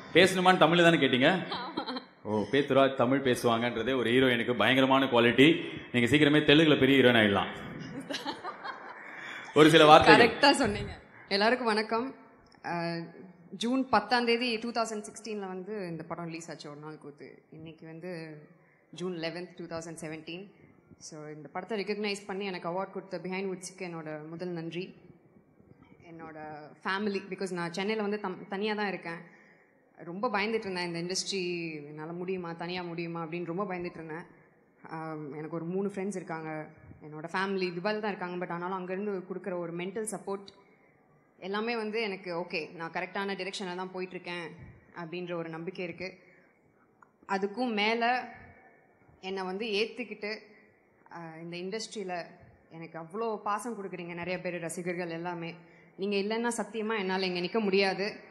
பேசணுமான்னு தமிழ்ல தானே கேட்டீங்க ஓ பேத்துரா தமிழ் பேசுவாங்கன்றதே ஒரு ஹீரோயினுக்கு பயங்கரமான குவாலிட்டி நீங்க சீக்கிரமே தெலுங்குல பெரிய ஹீரோயின் ஆயிடலாம் ஒரு சில வார்த்தைகள் கரெக்டா சொன்னீங்க எல்லாருக்கும் வணக்கம் அஹ், ஜூன் பத்தாம் தேதி டூ தௌசண்ட் சிக்ஸ்டீனில் வந்து இந்த படம் ரிலீஸ் ஆச்சு ஒரு நாள் கூத்து இன்னைக்கு வந்து June eleventh two thousand seventeen so இந்த படத்தை ரெகக்னைஸ் பண்ணி எனக்கு அவார்ட் கொடுத்த பிஹைண்ட் வுட்ஸுக்கு என்னோட முதல் நன்றி என்னோட ஃபேமிலி பிகாஸ் நான் சென்னையில் வந்து தம் தனியாக தான் இருக்கேன் ரொம்ப பயந்துட்டு இருந்தேன் இந்த இண்டஸ்ட்ரி என்னால் முடியுமா தனியாக முடியுமா அப்படின்னு ரொம்ப பயந்துட்டு இருந்தேன் ஆம், எனக்கு ஒரு மூணு ஃப்ரெண்ட்ஸ் இருக்காங்க என்னோட ஃபேமிலி துபாயில் தான் இருக்காங்க பட் ஆனாலும் அங்கேருந்து கொடுக்குற ஒரு மென்டல் சப்போர்ட் எல்லாமே வந்து எனக்கு ஓகே நான் கரெக்டான டிரெக்ஷனில் தான் போயிட்டுருக்கேன் அப்படின்ற ஒரு நம்பிக்கை இருக்குது அதுக்கும் மேலே என்னை வந்து ஏற்றுக்கிட்டு இந்த இண்டஸ்ட்ரியில் எனக்கு அவ்வளோ பாசம் கொடுக்குறீங்க நிறைய பேர் ரசிகர்கள் எல்லாமே நீங்கள் இல்லைன்னா சத்தியமாக என்னால் இங்கே நிற்க முடியாது